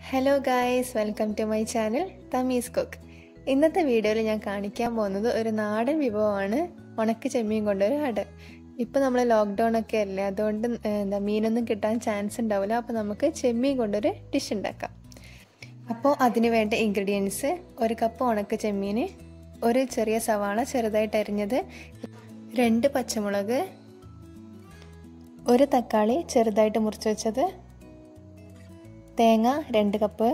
hello guys welcome to my channel Thamee's cook ഇന്നത്തെ വീഡിയോയിൽ ഞാൻ കാണിക്കാൻ പോകുന്നത് ഒരു നാടൻ വിഭവമാണ് ഉണക്ക ചെമ്മീൻ കൊണ്ടൊരു അട ഇപ്പോൾ നമ്മൾ ലോക്ക്ഡൗൺ ഒക്കെ അല്ലേ അതുകൊണ്ട് എന്താ മീനൊന്നും കിട്ടാൻ ചാൻസ് ഉണ്ടാവില്ല അപ്പോൾ നമുക്ക് ചെമ്മീൻ കൊണ്ടൊരു ഡിഷ് ഉണ്ടാക്കാം അപ്പോൾ അതിന് വേണ്ട ഇൻഗ്രീഡിയൻസ് ഒരു കപ്പ് ഉണക്ക ചെമ്മീൻ ഒരു ചെറിയ സവാള ചെറുതായിട്ട് അരിഞ്ഞത് രണ്ട് പച്ചമുളക് ഒരു തക്കാളി ചെറുതായിട്ട് മുറിച്ച് വെച്ചത് തേങ്ങ രണ്ട് കപ്പ്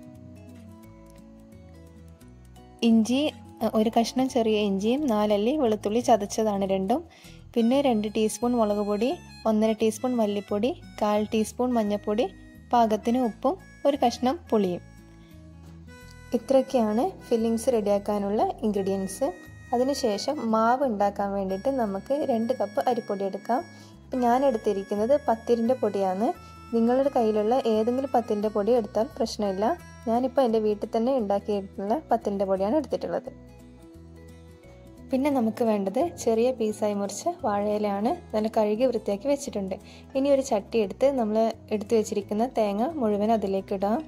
ഇഞ്ചി ഒരു കഷ്ണം ചെറിയ ഇഞ്ചിയും നാലല്ലി വെളുത്തുള്ളി ചതച്ചതാണ് രണ്ടും പിന്നെ രണ്ട് ടീസ്പൂൺ മുളക് പൊടി ഒന്നര ടീസ്പൂൺ മല്ലിപ്പൊടി കാൽ ടീസ്പൂൺ മഞ്ഞൾപ്പൊടി പാകത്തിന് ഉപ്പും ഒരു കഷ്ണം പുളിയും ഇത്രയൊക്കെയാണ് ഫില്ലിങ്സ് റെഡിയാക്കാനുള്ള ഇൻഗ്രീഡിയൻസ് അതിനുശേഷം മാവ് ഉണ്ടാക്കാൻ വേണ്ടിയിട്ട് നമുക്ക് രണ്ട് കപ്പ് അരിപ്പൊടി എടുക്കാം ഇപ്പം ഞാൻ എടുത്തിരിക്കുന്നത് പത്തിരിൻ്റെ പൊടിയാണ് നിങ്ങളുടെ കയ്യിലുള്ള ഏതെങ്കിലും പത്തിൻ്റെ പൊടി എടുത്താൽ പ്രശ്നമില്ല ഞാനിപ്പോൾ എൻ്റെ വീട്ടിൽ തന്നെ ഉണ്ടാക്കിയിട്ടുള്ള പത്തിൻ്റെ പൊടിയാണ് എടുത്തിട്ടുള്ളത് പിന്നെ നമുക്ക് വേണ്ടത് ചെറിയ പീസായി മുറിച്ച വാഴയിലാണ് നല്ല കഴുകി വൃത്തിയാക്കി വെച്ചിട്ടുണ്ട് ഇനി ഒരു ചട്ടി എടുത്ത് നമ്മൾ എടുത്തു വെച്ചിരിക്കുന്ന തേങ്ങ മുഴുവൻ അതിലേക്ക് ഇടാം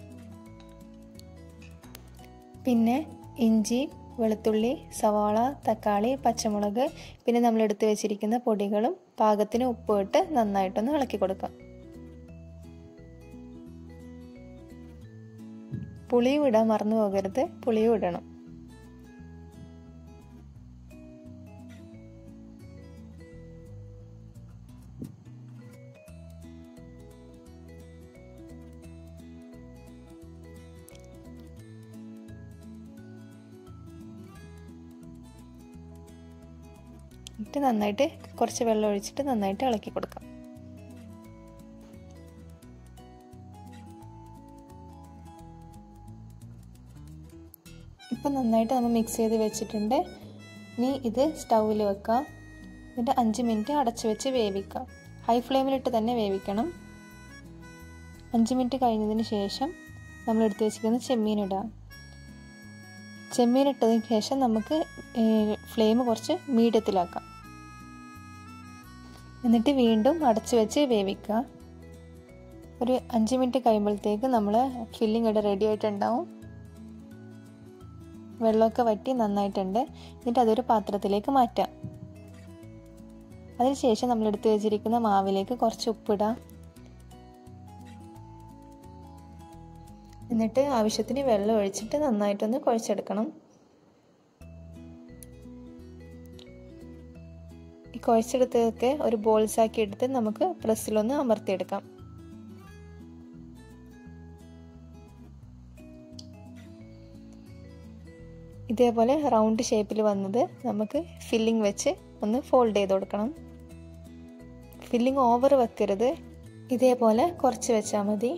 പിന്നെ ഇഞ്ചി വെളുത്തുള്ളി സവാള തക്കാളി പച്ചമുളക് പിന്നെ നമ്മൾ എടുത്തു വെച്ചിരിക്കുന്ന പൊടികളും പാകത്തിന് ഉപ്പ് ഇട്ട് നന്നായിട്ടൊന്ന് ഇളക്കി കൊടുക്കാം പുളിയും ഇടാൻ മറന്നു പോകരുത് പുളിയും ഇടണം എന്നിട്ട് നന്നായിട്ട് കുറച്ച് വെള്ളം ഒഴിച്ചിട്ട് നന്നായിട്ട് ഇളക്കി കൊടുക്കാം ഇപ്പം നന്നായിട്ട് നമ്മൾ മിക്സ് ചെയ്ത് വെച്ചിട്ടുണ്ട് ഇനി ഇത് സ്റ്റൗവിൽ വെക്കാം എന്നിട്ട് അഞ്ച് മിനിറ്റ് അടച്ചു വെച്ച് വേവിക്കാം ഹൈ ഫ്ലെയിമിലിട്ട് തന്നെ വേവിക്കണം അഞ്ച് മിനിറ്റ് കഴിഞ്ഞതിന് ശേഷം നമ്മൾ എടുത്ത് വെച്ചിരിക്കുന്ന ചെമ്മീൻ ഇടാം ചെമ്മീൻ ഇട്ടതിന് ശേഷം നമുക്ക് ഫ്ലെയിം കുറച്ച് മീഡിയത്തിലാക്കാം എന്നിട്ട് വീണ്ടും അടച്ചു വെച്ച് വേവിക്കുക ഒരു അഞ്ച് മിനിറ്റ് കഴിയുമ്പോഴത്തേക്ക് നമ്മൾ ഫില്ലിംഗ് ഇവിടെ റെഡി ആയിട്ടുണ്ടാവും വെള്ളമൊക്കെ വറ്റി നന്നായിട്ടുണ്ട് എന്നിട്ട് അതൊരു പാത്രത്തിലേക്ക് മാറ്റാം അതിനുശേഷം നമ്മൾ എടുത്തു വെച്ചിരിക്കുന്ന മാവിലേക്ക് കുറച്ച് ഉപ്പിടാം എന്നിട്ട് ആവശ്യത്തിന് വെള്ളം ഒഴിച്ചിട്ട് നന്നായിട്ടൊന്ന് കുഴച്ചെടുക്കണം ഈ കുഴച്ചെടുത്തതൊക്കെ ഒരു ബോൾസ് ആക്കി എടുത്ത് നമുക്ക് പ്രസ്സിലൊന്ന് അമർത്തിയെടുക്കാം ഇതേപോലെ റൗണ്ട് ഷേപ്പിൽ വന്നത് നമുക്ക് ഫില്ലിംഗ് വെച്ച് ഒന്ന് ഫോൾഡ് ചെയ്ത് കൊടുക്കണം ഫില്ലിംഗ് ഓവർ വെക്കരുത് ഇതേപോലെ കുറച്ച് വെച്ചാൽ മതി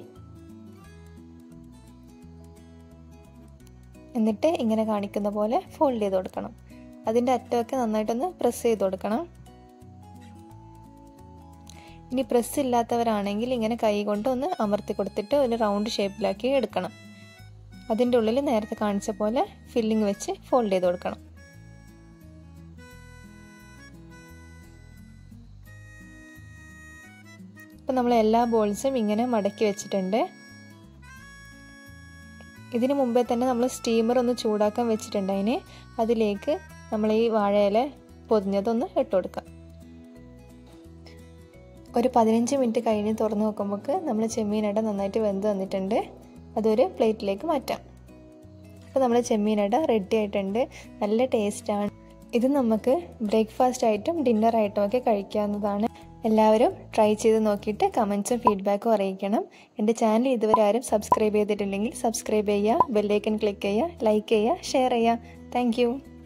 എന്നിട്ട് ഇങ്ങനെ കാണിക്കുന്ന പോലെ ഫോൾഡ് ചെയ്ത് കൊടുക്കണം അതിൻ്റെ അറ്റമൊക്കെ നന്നായിട്ടൊന്ന് പ്രസ് ചെയ്ത് കൊടുക്കണം ഇനി പ്രസ് ഇല്ലാത്തവരാണെങ്കിൽ ഇങ്ങനെ കൈ കൊണ്ട് ഒന്ന് അമർത്തി കൊടുത്തിട്ട് ഒരു റൗണ്ട് ഷേപ്പിലാക്കി എടുക്കണം അതിൻ്റെ ഉള്ളിൽ നേരത്തെ കാണിച്ച പോലെ ഫില്ലിംഗ് വെച്ച് ഫോൾഡ് ചെയ്ത് കൊടുക്കണം ഇപ്പം നമ്മൾ എല്ലാ ബോൾസും ഇങ്ങനെ മടക്കി വെച്ചിട്ടുണ്ട് ഇതിന് മുമ്പേ തന്നെ നമ്മൾ സ്റ്റീമർ ഒന്ന് ചൂടാക്കാൻ വെച്ചിട്ടുണ്ട് അതിന് അതിലേക്ക് നമ്മൾ ഈ വാഴയില പൊതിഞ്ഞതൊന്ന് ഇട്ട് കൊടുക്കാം ഒരു പതിനഞ്ച് മിനിറ്റ് കഴിഞ്ഞ് തുറന്ന് നോക്കുമ്പോൾ നമ്മൾ ചെമ്മീനട നന്നായിട്ട് വെന്ത് വന്നിട്ടുണ്ട് അതൊരു പ്ലേറ്റിലേക്ക് മാറ്റാം അപ്പോൾ നമ്മുടെ ചെമ്മീനട റെഡി ആയിട്ടുണ്ട് നല്ല ടേസ്റ്റാണ് ഇത് നമുക്ക് ബ്രേക്ക്ഫാസ്റ്റ് ആയിട്ടും ഡിന്നർ ആയിട്ടും ഒക്കെ കഴിക്കാവുന്നതാണ് എല്ലാവരും ട്രൈ ചെയ്ത് നോക്കിയിട്ട് കമൻസും ഫീഡ്ബാക്കും അറിയിക്കണം എൻ്റെ ചാനൽ ഇതുവരെ ആരും സബ്സ്ക്രൈബ് ചെയ്തിട്ടില്ലെങ്കിൽ സബ്സ്ക്രൈബ് ചെയ്യുക ബെല്ലൈക്കൻ ക്ലിക്ക് ചെയ്യുക ലൈക്ക് ചെയ്യുക ഷെയർ ചെയ്യുക താങ്ക്